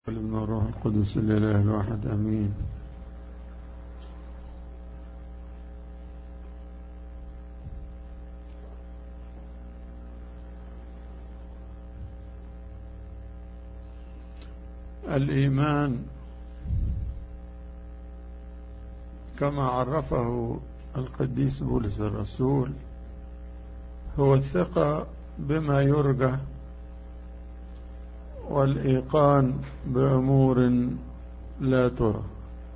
من الروح القدس الإله الواحد أمين الإيمان كما عرفه القديس بولس الرسول هو الثقة بما يرجى والإيقان بأمور لا ترى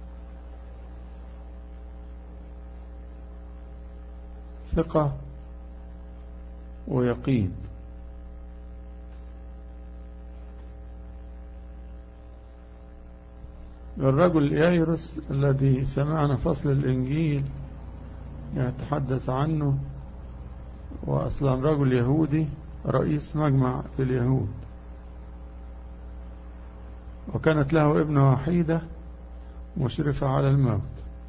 ثقة ويقين الرجل يايرس الذي سمعنا فصل الإنجيل يتحدث عنه وأصلا رجل يهودي رئيس مجمع اليهود وكانت له ابنة وحيدة مشرفة على الموت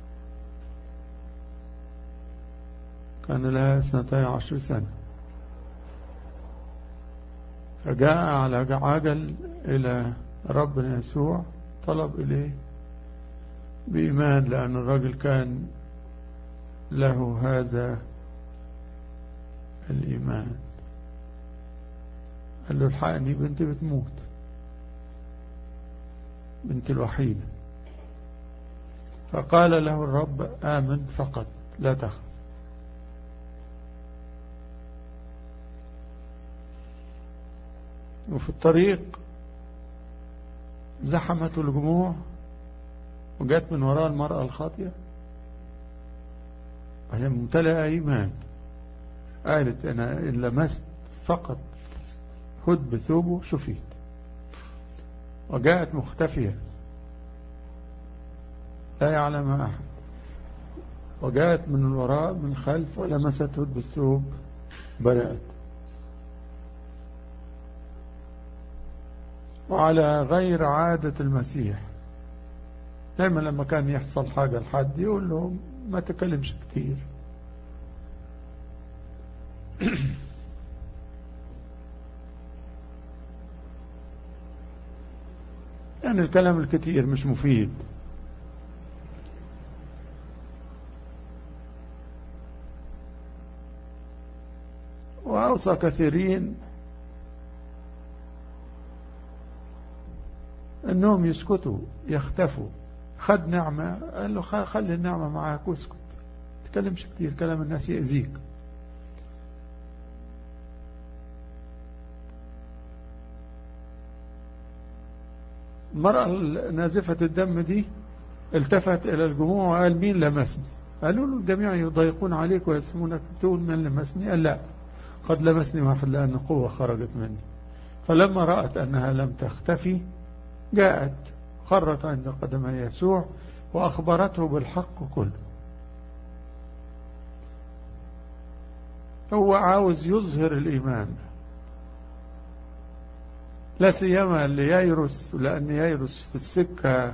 كان لها سنتي عشر سنة فجاء على عجل إلى ربنا يسوع طلب إليه بإيمان لأن الرجل كان له هذا الإيمان قال له الحقني بنتي بتموت بنت الوحيدة فقال له الرب آمن فقط لا تخف وفي الطريق زحمت الجموع وجات من وراء المرأة الخاطئة وهي ممتلئة إيمان قالت أنا إن لمست فقط هد بثوبه شفيت وجاءت مختفية لا يعلم أحد وجاءت من الوراء من الخلف ولمست هد بالثوب برأت وعلى غير عادة المسيح دايما لما كان يحصل حاجة لحد يقول له ما تكلمش كتير يعني الكلام الكثير مش مفيد وأوصى كثيرين أنهم يسكتوا يختفوا خد نعمة قال له خلي النعمة معاك واسكت تكلمش كتير كلام الناس يأذيك المرأة نازفة الدم دي التفت إلى الجموع وقال مين لمسني قالوا له الجميع يضيقون عليك ويسحمونك تقول من لمسني قال لا قد لمسني واحد لأن قوة خرجت مني فلما رأت أنها لم تختفي جاءت خرت عند قدمي يسوع وأخبرته بالحق كله هو عاوز يظهر الإيمان لا سيما اللي ييرس لأن ييرس في السكة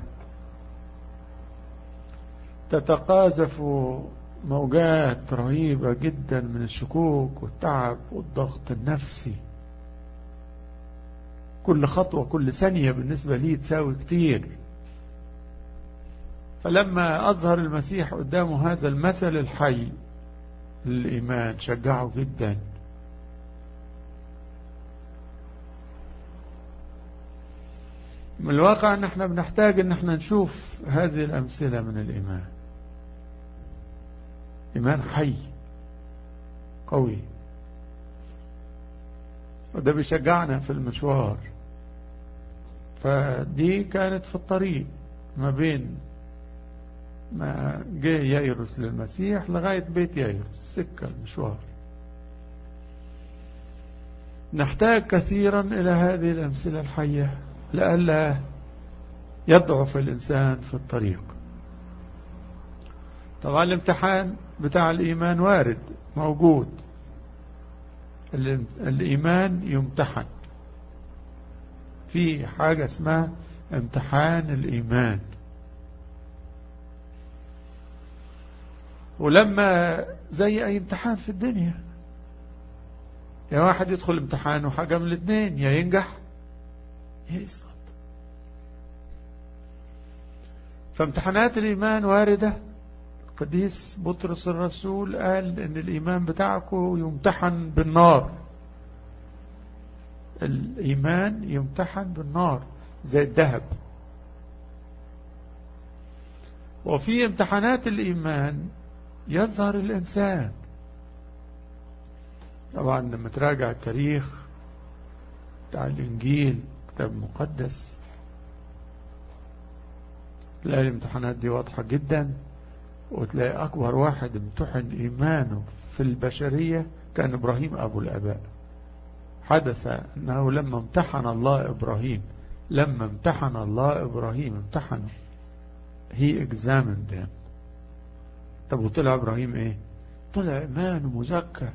تتقاذف موجات رهيبة جدا من الشكوك والتعب والضغط النفسي كل خطوة كل ثانية بالنسبة لي تساوي كتير فلما أظهر المسيح قدامه هذا المثل الحي للإيمان شجعه جدا من الواقع ان احنا بنحتاج ان احنا نشوف هذه الامثلة من الايمان ايمان حي قوي وده بيشجعنا في المشوار فدي كانت في الطريق ما بين ما جه ييرس للمسيح لغاية بيت ييرس سكة المشوار نحتاج كثيرا إلى هذه الأمثلة الحية لئلا يضعف الإنسان في الطريق طبعا الامتحان بتاع الإيمان وارد موجود الإيمان يمتحن في حاجة اسمها امتحان الإيمان ولما زي أي امتحان في الدنيا يا واحد يدخل امتحان وحاجة من الاثنين يا ينجح يسقط فامتحانات الإيمان واردة القديس بطرس الرسول قال ان الإيمان بتاعكم يمتحن بالنار الإيمان يمتحن بالنار زي الذهب وفي امتحانات الإيمان يظهر الإنسان طبعا لما تراجع التاريخ بتاع الإنجيل كتاب مقدس تلاقي الامتحانات دي واضحة جدا وتلاقي أكبر واحد امتحن إيمانه في البشرية كان إبراهيم أبو الأباء حدث أنه لما امتحن الله إبراهيم لما امتحن الله إبراهيم امتحنه he examined him طب وطلع إبراهيم إيه طلع إيمانه مزكى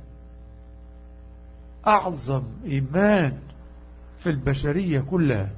أعظم إيمان في البشرية كلها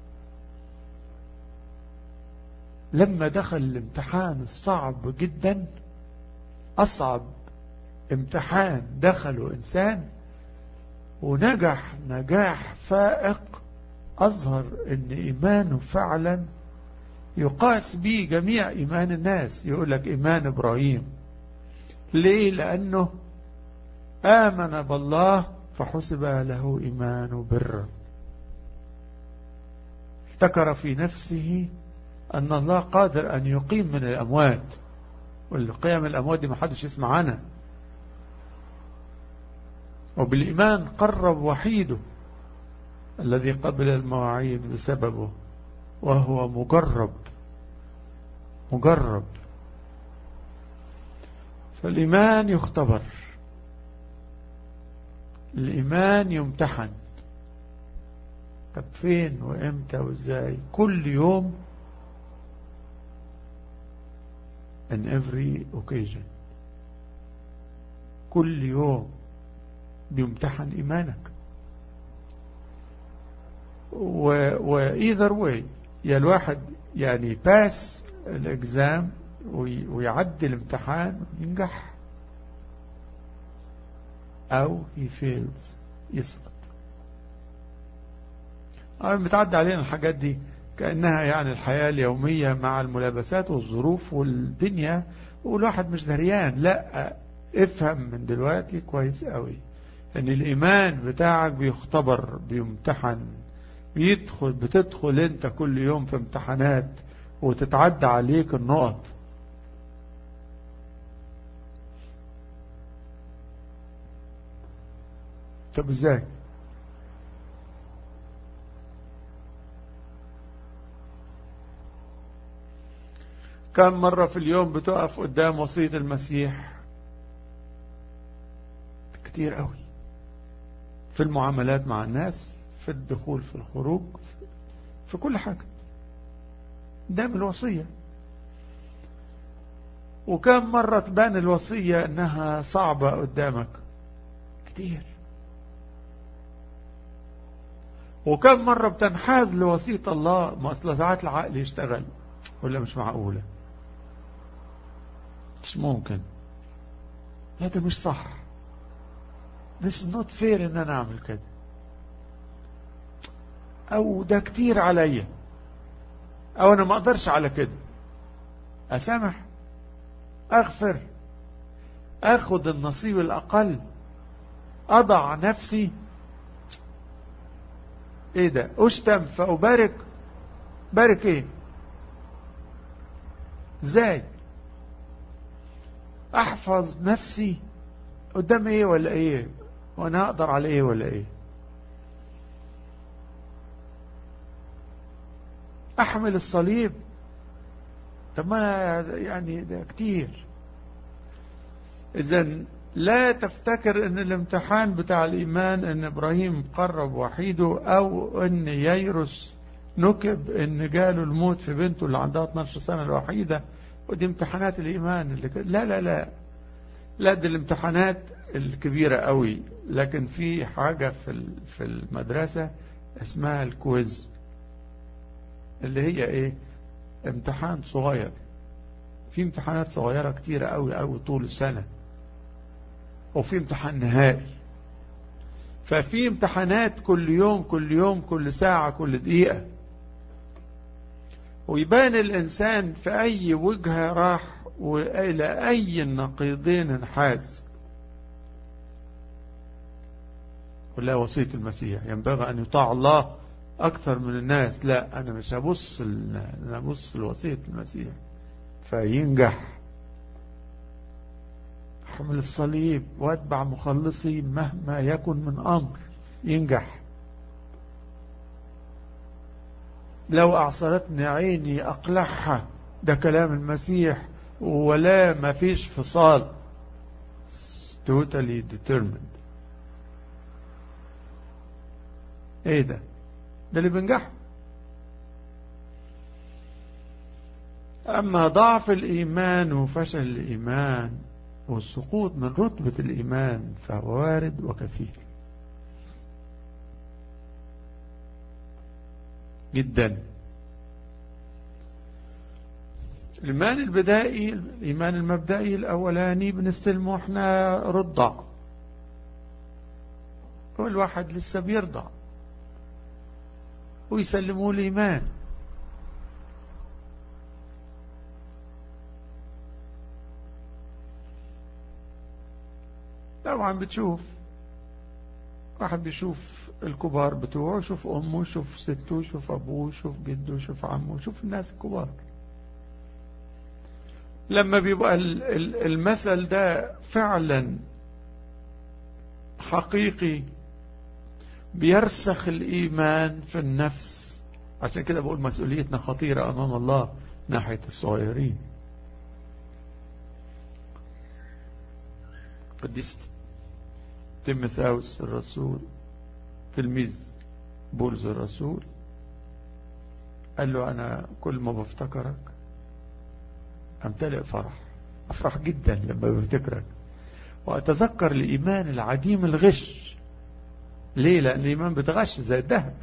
لما دخل الامتحان الصعب جدا أصعب امتحان دخله إنسان ونجح نجاح فائق أظهر أن إيمانه فعلا يقاس به جميع إيمان الناس يقول لك إيمان إبراهيم ليه لأنه آمن بالله فحسب له إيمان برا افتكر في نفسه أن الله قادر أن يقيم من الأموات والقيام الأموات دي ما حدش يسمع عنها وبالإيمان قرب وحيده الذي قبل المواعيد بسببه وهو مجرب مجرب فالإيمان يختبر الإيمان يمتحن طب فين وإمتى وإزاي كل يوم in every occasion كل يوم بيمتحن إيمانك و, و either way يا الواحد يعني باس الاكزام ويعدي الامتحان وينجح او he fails يسقط أو بتعدي علينا الحاجات دي كأنها يعني الحياة اليومية مع الملابسات والظروف والدنيا والواحد مش دريان لا افهم من دلوقتي كويس قوي ان الايمان بتاعك بيختبر بيمتحن بيدخل بتدخل انت كل يوم في امتحانات وتتعدى عليك النقط طب ازاي كم مرة في اليوم بتقف قدام وصية المسيح كتير قوي في المعاملات مع الناس في الدخول في الخروج في كل حاجة ده من الوصية وكم مرة تبان الوصية انها صعبة قدامك كتير وكم مرة بتنحاز لوصية الله ما اصل ساعات العقل يشتغل ولا مش معقولة مش ممكن لا ده مش صح This is not fair ان انا اعمل كده او ده كتير عليا او انا ما اقدرش على كده اسامح اغفر اخد النصيب الاقل اضع نفسي ايه ده اشتم فابارك بارك ايه ازاي احفظ نفسي قدام ايه ولا ايه وانا اقدر على ايه ولا ايه احمل الصليب طب ما يعني ده كتير اذا لا تفتكر ان الامتحان بتاع الايمان ان ابراهيم قرب وحيده او ان ييرس نكب ان جاله الموت في بنته اللي عندها 12 سنة الوحيدة ودي امتحانات الايمان اللي كده لا لا لا لا دي الامتحانات الكبيرة قوي لكن في حاجة في في المدرسة اسمها الكويز اللي هي ايه امتحان صغير في امتحانات صغيرة كتيرة قوي قوي طول السنة وفي امتحان نهائي ففي امتحانات كل يوم كل يوم كل ساعة كل دقيقة ويبان الإنسان في أي وجهة راح وإلى أي النقيضين انحاز ولا وصية المسيح ينبغي أن يطاع الله أكثر من الناس لا أنا مش هبص أنا هبص لوصية المسيح فينجح حمل الصليب واتبع مخلصي مهما يكن من أمر ينجح لو أعصرتني عيني أقلعها ده كلام المسيح ولا ما فيش فصال totally determined ايه ده ده اللي بينجح اما ضعف الايمان وفشل الايمان والسقوط من رتبة الايمان فهو وارد وكثير جدا الإيمان البدائي الإيمان المبدئي الأولاني بنستلمه احنا رضع والواحد لسه بيرضع ويسلموه الإيمان طبعا بتشوف واحد بيشوف الكبار بتوعه يشوف أمه يشوف سته يشوف أبوه يشوف جده يشوف عمه يشوف الناس الكبار لما بيبقى المثل ده فعلا حقيقي بيرسخ الإيمان في النفس عشان كده بقول مسؤوليتنا خطيرة أمام الله ناحية الصغيرين قديس تيمثاوس الرسول تلميذ بولز الرسول قال له أنا كل ما بفتكرك أمتلئ فرح أفرح جدا لما بفتكرك وأتذكر الإيمان العديم الغش ليه لأن الإيمان بتغش زي الذهب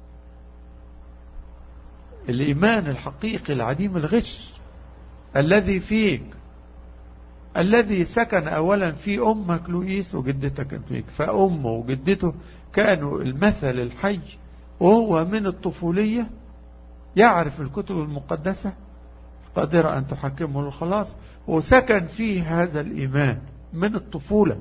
الإيمان الحقيقي العديم الغش الذي فيك الذي سكن أولا في أمك لويس وجدتك فيك فأمه وجدته كانوا المثل الحي وهو من الطفولية يعرف الكتب المقدسة قادرة أن تحكمه للخلاص وسكن فيه هذا الإيمان من الطفولة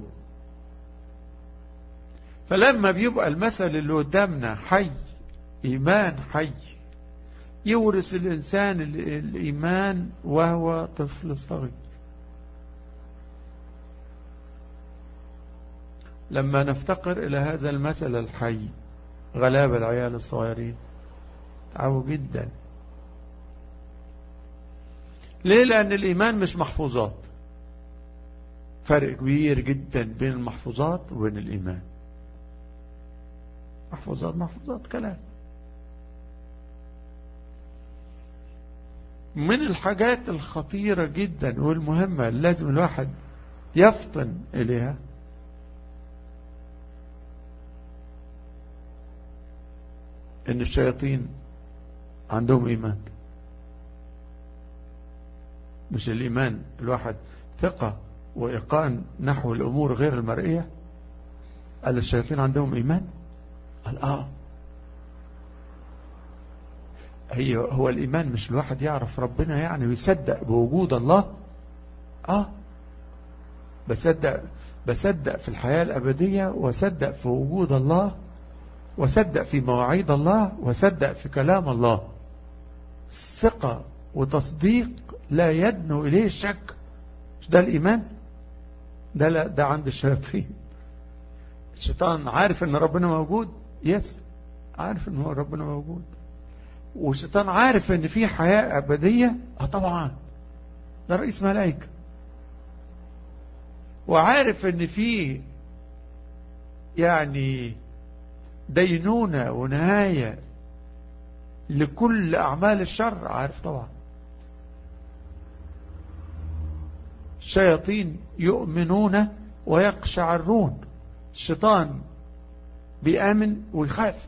فلما بيبقى المثل اللي قدامنا حي إيمان حي يورث الإنسان الإيمان وهو طفل صغير لما نفتقر إلى هذا المثل الحي غلاب العيال الصغيرين تعبوا جدا ليه لأن الإيمان مش محفوظات فرق كبير جدا بين المحفوظات وبين الإيمان محفوظات محفوظات كلام من الحاجات الخطيرة جدا والمهمة لازم الواحد يفطن إليها ان الشياطين عندهم ايمان مش الايمان الواحد ثقة وايقان نحو الامور غير المرئية قال الشياطين عندهم ايمان قال اه هي هو الايمان مش الواحد يعرف ربنا يعني ويصدق بوجود الله اه بصدق بصدق في الحياة الابدية وصدق في وجود الله وصدق في مواعيد الله وصدق في كلام الله ثقة وتصديق لا يدنو إليه الشك مش ده الإيمان ده لا ده عند الشياطين الشيطان عارف ان ربنا موجود يس عارف ان هو ربنا موجود والشيطان عارف ان في حياة أبدية اه طبعا ده رئيس ملائكة وعارف ان في يعني دينونة ونهاية لكل أعمال الشر عارف طبعا الشياطين يؤمنون ويقشعرون الشيطان بيآمن ويخاف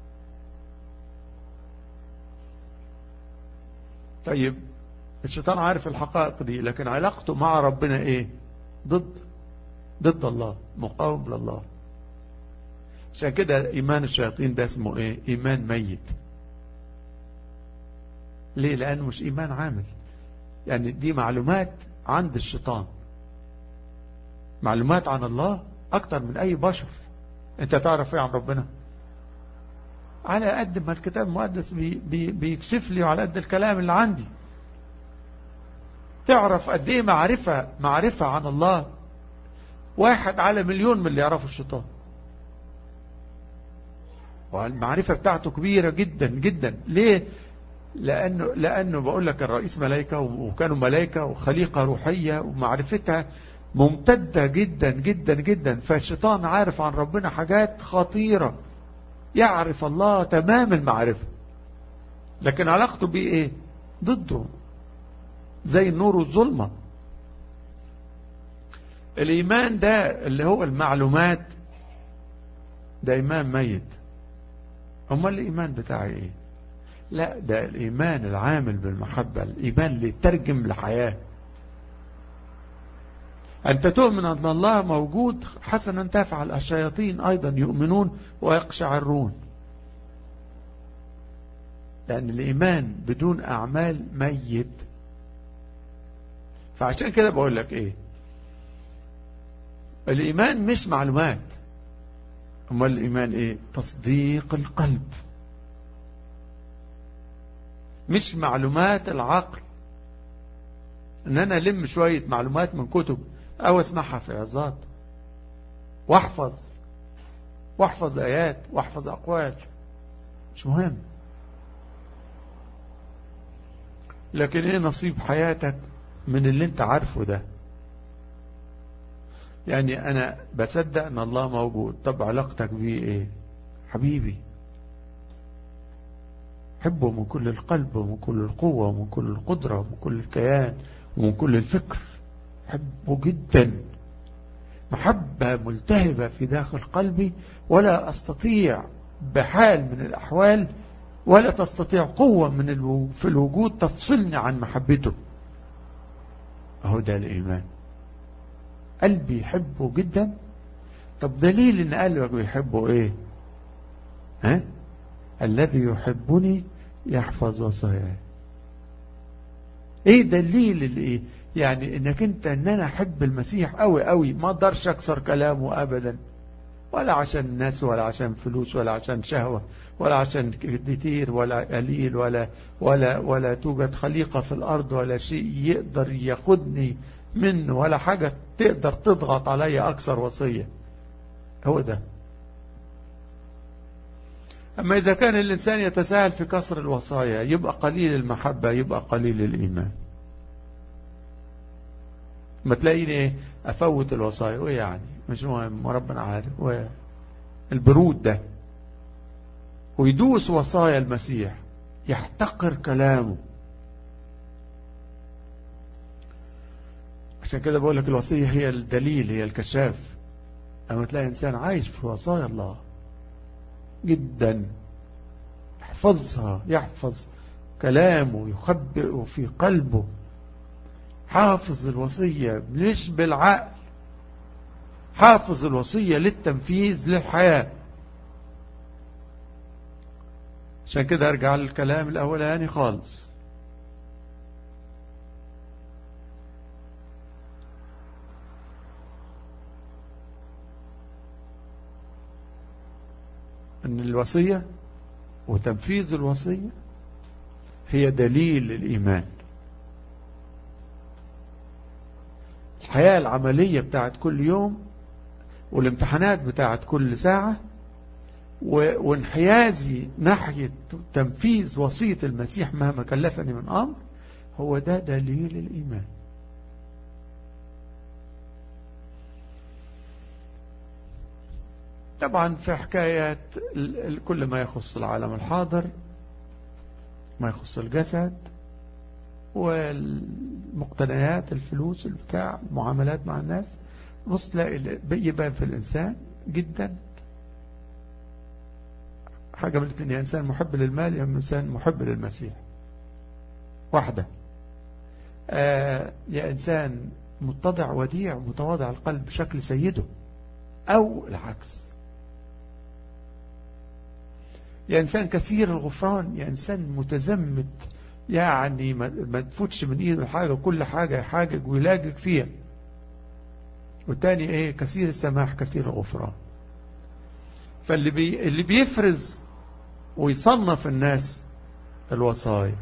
طيب الشيطان عارف الحقائق دي لكن علاقته مع ربنا ايه ضد ضد الله مقاوم لله عشان كده ايمان الشياطين ده اسمه ايه ايمان ميت ليه لأنه مش إيمان عامل يعني دي معلومات عند الشيطان معلومات عن الله أكتر من أي بشر أنت تعرف إيه عن ربنا على قد ما الكتاب المقدس بي بي بيكشف لي وعلى قد الكلام اللي عندي تعرف قد ايه معرفة معرفة عن الله واحد على مليون من اللي يعرفه الشيطان والمعرفة بتاعته كبيرة جدا جدا ليه لأنه, لأنه بقول لك الرئيس ملائكة وكانوا ملائكة وخليقة روحية ومعرفتها ممتدة جدا جدا جدا فالشيطان عارف عن ربنا حاجات خطيرة يعرف الله تمام المعرفة لكن علاقته بيه ايه ضده زي النور والظلمة الإيمان ده اللي هو المعلومات ده إيمان ميت أما الإيمان بتاعي إيه لا ده الإيمان العامل بالمحبة الإيمان اللي يترجم لحياة أنت تؤمن أن الله موجود حسنا تفعل الشياطين أيضا يؤمنون ويقشعرون لأن الإيمان بدون أعمال ميت فعشان كده بقول لك إيه الإيمان مش معلومات أما الإيمان إيه تصديق القلب مش معلومات العقل ان انا الم شوية معلومات من كتب او اسمعها في عظات واحفظ واحفظ ايات واحفظ اقوال مش مهم لكن ايه نصيب حياتك من اللي انت عارفه ده يعني انا بصدق ان الله موجود طب علاقتك بيه ايه حبيبي حبه من كل القلب ومن كل القوة ومن كل القدرة ومن كل الكيان ومن كل الفكر حبه جدا محبة ملتهبة في داخل قلبي ولا أستطيع بحال من الأحوال ولا تستطيع قوة من الو... في الوجود تفصلني عن محبته أهو ده الإيمان قلبي يحبه جدا طب دليل ان قلبك بيحبه ايه ها الذي يحبني يحفظ وصاياي ايه دليل الايه يعني انك انت ان انا احب المسيح قوي قوي ما اقدرش اكسر كلامه ابدا ولا عشان الناس ولا عشان فلوس ولا عشان شهوة ولا عشان كتير ولا قليل ولا ولا ولا توجد خليقة في الارض ولا شيء يقدر ياخدني منه ولا حاجة تقدر تضغط علي اكثر وصية هو ده أما إذا كان الإنسان يتساهل في كسر الوصايا يبقى قليل المحبة يبقى قليل الإيمان ما تلاقيني إيه أفوت الوصايا وإيه يعني مش مهم وربنا عارف البرود ده ويدوس وصايا المسيح يحتقر كلامه عشان كده بقول لك الوصية هي الدليل هي الكشاف أما تلاقي إنسان عايش في وصايا الله جدا يحفظها يحفظ كلامه يخبئه في قلبه حافظ الوصية مش بالعقل حافظ الوصية للتنفيذ للحياة عشان كده ارجع للكلام الاولاني خالص ان الوصية وتنفيذ الوصية هي دليل الإيمان الحياة العملية بتاعت كل يوم والامتحانات بتاعت كل ساعة وانحيازي ناحية تنفيذ وصية المسيح مهما كلفني من أمر هو ده دليل الإيمان طبعا في حكايات كل ما يخص العالم الحاضر ما يخص الجسد والمقتنيات الفلوس البتاع المعاملات مع الناس بص تلاقي يبان في الإنسان جدا حاجة من الاثنين يا إنسان محب للمال يا إنسان محب للمسيح واحدة آه يا إنسان متضع وديع متواضع القلب بشكل سيده أو العكس يا إنسان كثير الغفران يا إنسان متزمت يعني ما تفوتش من ايده حاجة كل حاجة يحاجج ويلاجج فيها والتاني ايه كثير السماح كثير الغفران فاللي بي اللي بيفرز ويصنف الناس الوصايا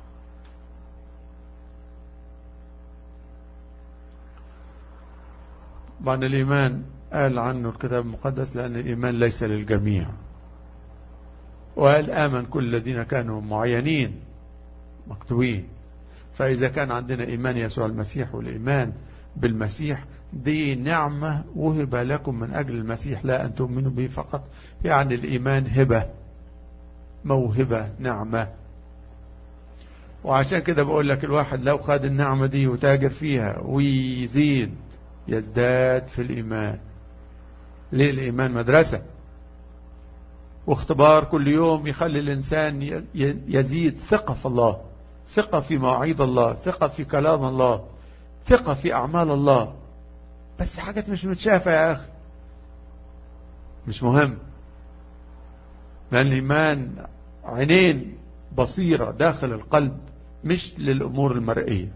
بعد الإيمان قال عنه الكتاب المقدس لأن الإيمان ليس للجميع وقال آمن كل الذين كانوا معينين مكتوبين فإذا كان عندنا إيمان يسوع المسيح والإيمان بالمسيح دي نعمة وهب لكم من أجل المسيح لا أن تؤمنوا به فقط يعني الإيمان هبة موهبة نعمة وعشان كده بقول لك الواحد لو خد النعمة دي وتاجر فيها ويزيد يزداد في الإيمان ليه الإيمان مدرسة واختبار كل يوم يخلي الإنسان يزيد ثقة في الله ثقة في مواعيد الله ثقة في كلام الله ثقة في أعمال الله بس حاجات مش متشافة يا أخي مش مهم لأن الإيمان عينين بصيرة داخل القلب مش للأمور المرئية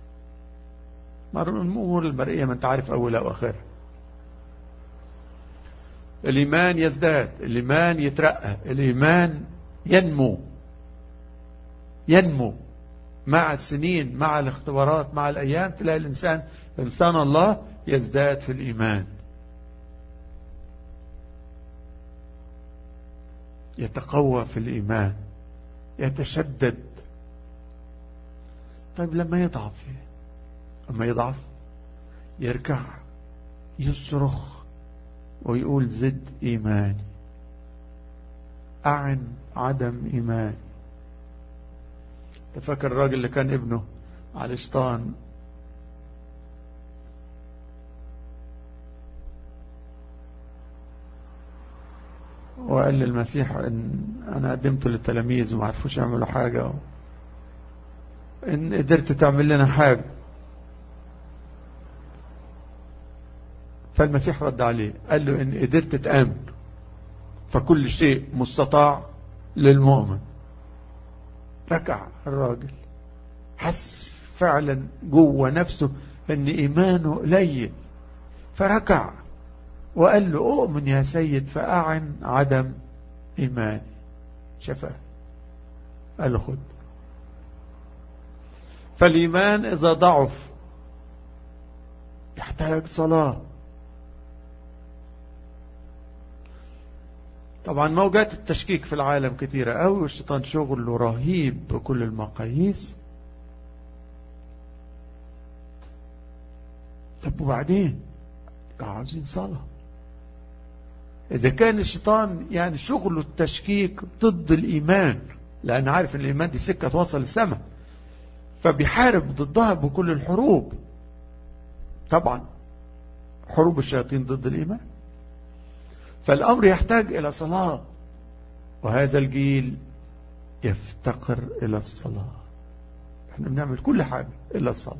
الأمور المرئية ما انت عارف أولها وآخرها الإيمان يزداد الإيمان يترقى الإيمان ينمو ينمو مع السنين مع الاختبارات مع الأيام تلاقي الإنسان إنسان الله يزداد في الإيمان يتقوى في الإيمان يتشدد طيب لما يضعف لما يضعف يركع يصرخ ويقول زد إيماني أعن عدم إيماني تفكر الراجل اللي كان ابنه على شيطان وقال للمسيح ان انا قدمته للتلاميذ وما عرفوش يعملوا حاجة ان قدرت تعمل لنا حاجة فالمسيح رد عليه قال له ان قدرت تآمن فكل شيء مستطاع للمؤمن ركع الراجل حس فعلا جوه نفسه ان ايمانه قليل فركع وقال له اؤمن يا سيد فاعن عدم ايماني شفاه قال له خد فالايمان اذا ضعف يحتاج صلاه طبعا موجات التشكيك في العالم كتيرة قوي والشيطان شغله رهيب بكل المقاييس طب وبعدين عاوزين صلاة إذا كان الشيطان يعني شغله التشكيك ضد الإيمان لأن عارف أن الإيمان دي سكة توصل للسماء فبيحارب ضدها بكل الحروب طبعا حروب الشياطين ضد الإيمان فالأمر يحتاج إلى صلاة وهذا الجيل يفتقر إلى الصلاة احنا بنعمل كل حاجة إلا الصلاة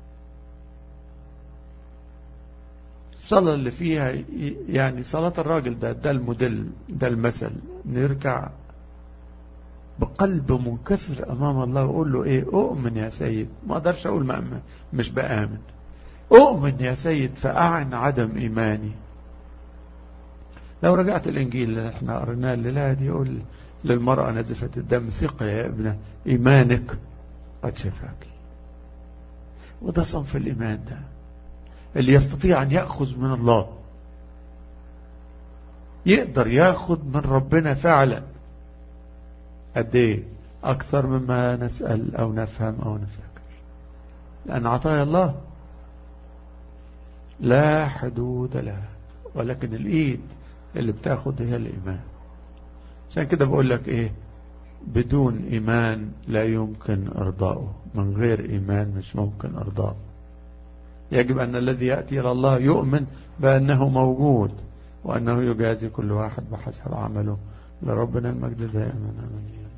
الصلاة اللي فيها يعني صلاة الراجل ده ده الموديل ده المثل نركع بقلب منكسر أمام الله وأقول له إيه أؤمن يا سيد ما أقدرش أقول ما مش بآمن أؤمن يا سيد فأعن عدم إيماني لو رجعت الإنجيل اللي احنا قريناه الليلة دي يقول للمرأة نزفة الدم ثقة يا ابنة إيمانك قد شفاك وده صنف الإيمان ده اللي يستطيع أن يأخذ من الله يقدر ياخد من ربنا فعلا قد ايه أكثر مما نسأل أو نفهم أو نفكر لأن عطايا الله لا حدود لها ولكن الإيد اللي بتاخد هي الإيمان عشان كده بقول لك إيه بدون إيمان لا يمكن إرضاؤه من غير إيمان مش ممكن إرضاؤه يجب أن الذي يأتي إلى الله يؤمن بأنه موجود وأنه يجازي كل واحد بحسب عمله لربنا المجد دائما أمين